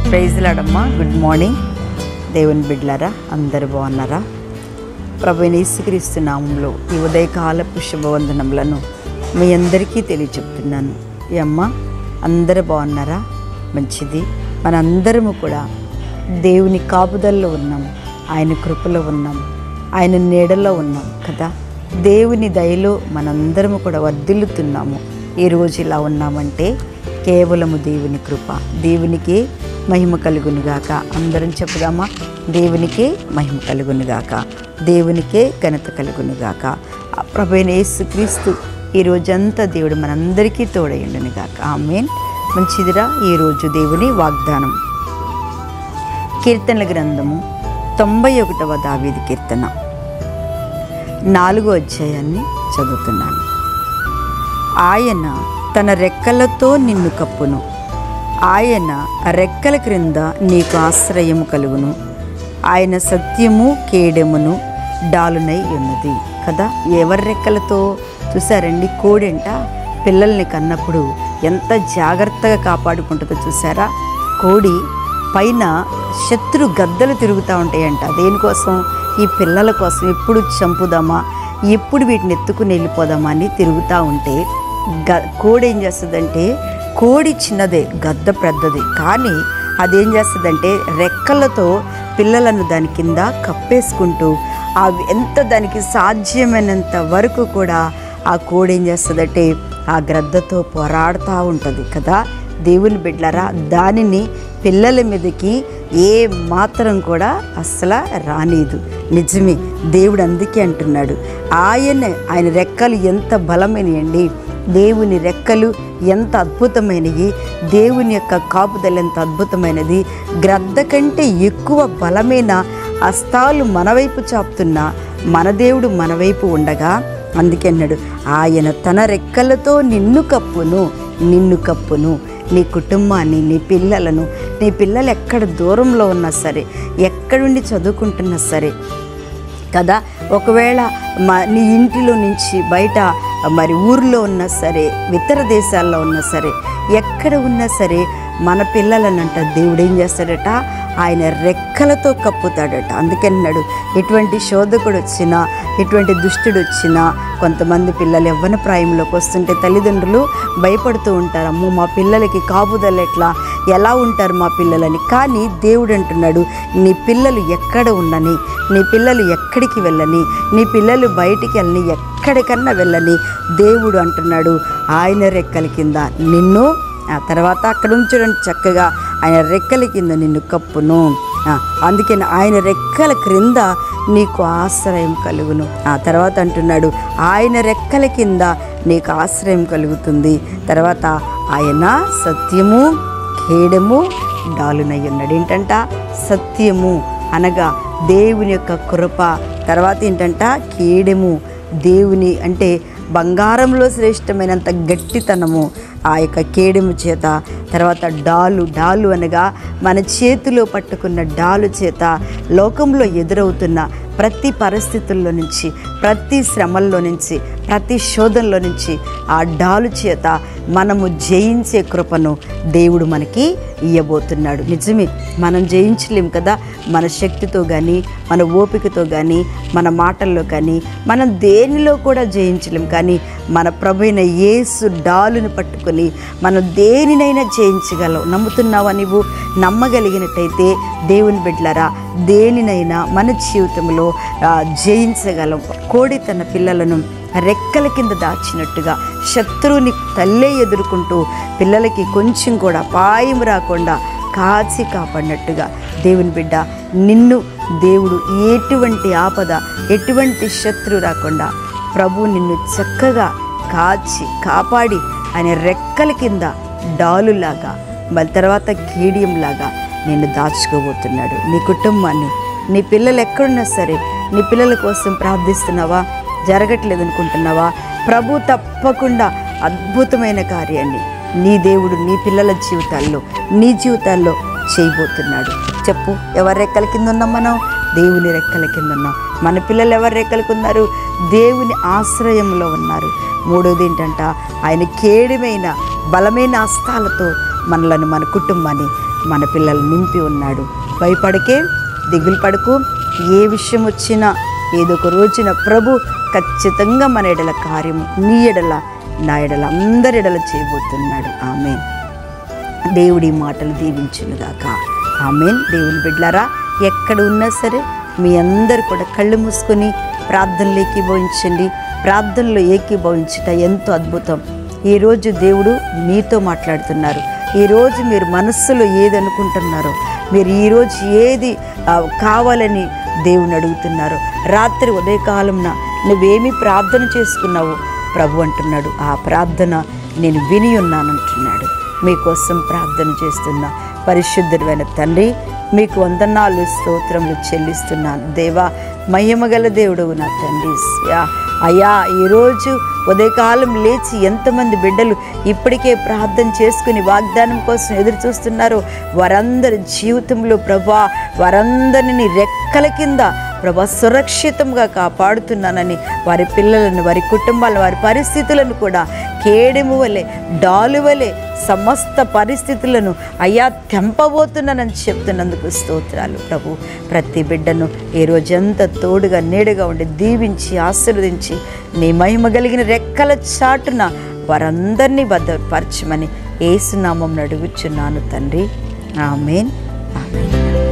praise లాడమ్మా good morning దేవుని బిడ్లారా అందరు బాగున్నారా ప్రభు యేసుక్రీస్తు నామంలో ఈ ఉదయకాల పుష్పవందనములను మీ అందరికీ తెలియచెప్తున్నాను ఈ అమ్మ అందరు బాగున్నారా మంచిది మనందరము కూడా దేవుని కాపుదల్లో ఉన్నాం ఆయన కృపలో ఉన్నాం ఆయన నీడలో ఉన్నాం కదా దేవుని దయలో మనందరము కూడా వర్ధిల్లుతున్నాము ఈ రోజు ఇలా ఉన్నామంటే కేవలము దేవుని కృప దేవునికి మహిమ కలుగునుగాక అందరం చెప్పుదామా దేవునికే మహిమ కలుగునుగాక దేవునికే ఘనత కలుగునుగాక ఆ ప్రభైన యేసుక్రీస్తు ఈ రోజంతా దేవుడు మనందరికీ తోడయుండునుగాక ఆమెన్ మంచిదిరా ఈరోజు దేవుని వాగ్దానం కీర్తనల గ్రంథము తొంభై ఒకటవ దావీది కీర్తన నాలుగో అధ్యాయాన్ని చదువుతున్నాను ఆయన తన రెక్కలతో నిన్ను కప్పును ఆయన రెక్కల క్రింద నీకు ఆశ్రయము కలుగును ఆయన సత్యము కేడెమును డాలునై ఉన్నది కదా ఎవరి రెక్కలతో చూసారండి కోడెంట పిల్లల్ని కన్నప్పుడు ఎంత జాగ్రత్తగా కాపాడుకుంటుందో చూసారా కోడి పైన శత్రు గద్దలు తిరుగుతూ ఉంటాయంట దేనికోసం ఈ పిల్లల కోసం ఎప్పుడు చంపుదామా ఎప్పుడు వీటిని ఎత్తుకుని వెళ్ళిపోదామా అని తిరుగుతూ ఉంటే గ కోడి ఏం చేస్తుందంటే కోడి చిన్నదే గద్ద పెద్దది కానీ అదేం చేస్తుందంటే రెక్కలతో పిల్లలను దాని కింద కప్పేసుకుంటూ ఆ ఎంత దానికి సాధ్యమైనంత వరకు కూడా ఆ కోడి ఏం చేస్తుందంటే ఆ గ్రద్దతో పోరాడుతూ ఉంటుంది కదా దేవుని బిడ్డలారా దానిని పిల్లల మీదకి ఏ మాత్రం కూడా అస్సలు రానీదు నిజమే దేవుడు అందుకే అంటున్నాడు ఆయన ఆయన రెక్కలు ఎంత బలమైనయండి దేవుని రెక్కలు ఎంత అద్భుతమైనవి దేవుని యొక్క కాపుదల ఎంత అద్భుతమైనది గ్రద్ద కంటే ఎక్కువ బలమైన హస్తాలు మన వైపు చాపుతున్న మన దేవుడు మన వైపు ఉండగా అందుకే అన్నాడు ఆయన తన రెక్కలతో నిన్ను కప్పును నిన్ను కప్పును నీ కుటుంబాన్ని నీ పిల్లలను నీ పిల్లలు ఎక్కడ దూరంలో ఉన్నా సరే ఎక్కడుండి చదువుకుంటున్నా సరే కదా ఒకవేళ మా నీ ఇంటిలో నుంచి బయట మరి ఊర్లో ఉన్నా సరే ఇతర దేశాల్లో ఉన్నా సరే ఎక్కడ ఉన్నా సరే మన పిల్లలనంట దేవుడు ఏం చేస్తాడట ఆయన రెక్కలతో కప్పుతాడట అందుకన్నాడు ఎటువంటి శోధకుడు వచ్చినా ఎటువంటి దుష్టుడు వచ్చినా కొంతమంది పిల్లలు యవ్వన ప్రాయంలోకి వస్తుంటే తల్లిదండ్రులు భయపడుతూ ఉంటారు అమ్మో మా పిల్లలకి కాపుదల ఎట్లా ఎలా ఉంటారు మా పిల్లలని కానీ దేవుడు అంటున్నాడు నీ పిల్లలు ఎక్కడ ఉన్నని నీ పిల్లలు ఎక్కడికి వెళ్ళని నీ పిల్లలు బయటికి వెళ్ళని ఎక్కడికన్నా వెళ్ళని దేవుడు అంటున్నాడు ఆయన రెక్కల కింద నిన్ను ఆ తర్వాత అక్కడ ఉంచడం చక్కగా ఆయన రెక్కల కింద నిన్ను కప్పును ఆ, అందుకని ఆయన రెక్కల క్రింద నీకు ఆశ్రయం కలుగును ఆ తర్వాత అంటున్నాడు ఆయన రెక్కల కింద నీకు ఆశ్రయం కలుగుతుంది తర్వాత ఆయన సత్యము ఖేడము డాలునై ఉన్నాడు ఏంటంట సత్యము అనగా దేవుని యొక్క కృప తర్వాత ఏంటంట కేడెము దేవుని అంటే బంగారంలో శ్రేష్టమైనంత గట్టితనము ఆ యొక్క కేడెము చేత తర్వాత డాలు డాలు అనగా మన చేతిలో పట్టుకున్న డాలు చేత లోకంలో ఎదురవుతున్న ప్రతి పరిస్థితుల్లో నుంచి ప్రతి శ్రమల్లో నుంచి ప్రతి శోధనలో నుంచి ఆ డాలు చేత మనము జయించే కృపను దేవుడు మనకి ఇయ్యబోతున్నాడు నిజమే మనం జయించలేం కదా మన శక్తితో కానీ మన ఓపికతో కానీ మన మాటల్లో కానీ మనం దేనిలో కూడా జయించలేం కానీ మన ప్రభైన యేసు డాలుని పట్టుకొని మనం దేనినైనా జయించగలం నమ్ముతున్నావా నీవు నమ్మగలిగినట్టయితే దేవుని బిడ్డలరా దేనినైనా మన జీవితంలో ఆ, జయించగలం కోడి తన పిల్లలను రెక్కల కింద దాచినట్టుగా శత్రువుని తల్లే ఎదుర్కొంటూ పిల్లలకి కొంచెం కూడా పాయం రాకుండా కాచి కాపాడినట్టుగా దేవుని బిడ్డ నిన్ను దేవుడు ఎటువంటి ఆపద ఎటువంటి శత్రు రాకుండా ప్రభు నిన్ను చక్కగా కాచి కాపాడి ఆయన రెక్కల కింద డాలులాగా మళ్ళీ తర్వాత కీడియంలాగా నిన్ను దాచుకోబోతున్నాడు నీ కుటుంబాన్ని నీ పిల్లలు ఎక్కడున్నా సరే నీ పిల్లల కోసం ప్రార్థిస్తున్నావా జరగట్లేదు అనుకుంటున్నావా ప్రభు తప్పకుండా అద్భుతమైన కార్యాన్ని నీ దేవుడు నీ పిల్లల జీవితాల్లో నీ జీవితాల్లో చేయబోతున్నాడు చెప్పు ఎవరి రెక్కల కింద ఉన్నాం మనం దేవుని రెక్కల కింద ఉన్నాం మన పిల్లలు ఎవరి రెక్కలకు ఉన్నారు దేవుని ఆశ్రయంలో ఉన్నారు మూడోది ఏంటంట ఆయన కేడిమైన బలమైన హస్తాలతో మనలను మన కుటుంబాన్ని మన పిల్లలు నింపి ఉన్నాడు భయపడకే దిగులు పడకు ఏ విషయం వచ్చినా ఏదో ఒక రోజున ప్రభు ఖచ్చితంగా మన ఎడల కార్యము నీ ఎడల నా ఎడల అందరి ఎడల చేయబోతున్నాడు ఆమె దేవుడి మాటలు దీవించునుగాక ఆమెన్ దేవుని బిడ్లారా ఎక్కడ ఉన్నా సరే మీ అందరు కూడా కళ్ళు మూసుకొని ప్రార్థనలు ఏకీభవించండి ప్రార్థనలో ఏకీభవించుట ఎంతో అద్భుతం ఈరోజు దేవుడు మీతో మాట్లాడుతున్నారు ఈరోజు మీరు మనస్సులో ఏది అనుకుంటున్నారో మీరు ఈరోజు ఏది ఆ, కావాలని దేవుని అడుగుతున్నారు రాత్రి ఉదయకాలంన నువ్వేమి ప్రార్థన చేసుకున్నావో ప్రభు అంటున్నాడు ఆ ప్రార్థన నేను విని ఉన్నానంటున్నాడు మీకోసం ప్రార్థన చేస్తున్న పరిశుద్ధుడైన తండ్రి మీకు వందనాలు స్తోత్రములు చెల్లిస్తున్నాను దేవా మహిమగల దేవుడు నా తండ్రి యా అయ్యా ఈరోజు ఉదయకాలం లేచి ఎంతమంది బిడ్డలు ఇప్పటికే ప్రార్థన చేసుకుని వాగ్దానం కోసం ఎదురు చూస్తున్నారో వారందరి జీవితంలో ప్రభా వారందరిని రెక్కల కింద ప్రభా సురక్షితంగా కాపాడుతున్నానని వారి పిల్లలను వారి కుటుంబాలను వారి పరిస్థితులను కూడా కేడెము వలె డాలు వలె సమస్త పరిస్థితులను అయ్యా తెంపబోతున్నానని చెప్తున్నందుకు స్తోత్రాలు ప్రభు ప్రతి బిడ్డను ఈ రోజంతా తోడుగా నీడగా ఉండి దీవించి ఆశీర్వదించి నీ మహిమ కలిగిన రెక్కల చాటున వారందరినీ భద్రపరచమని ఏసునామం అడుగుచున్నాను తండ్రి ఆమెన్ ఆమెన్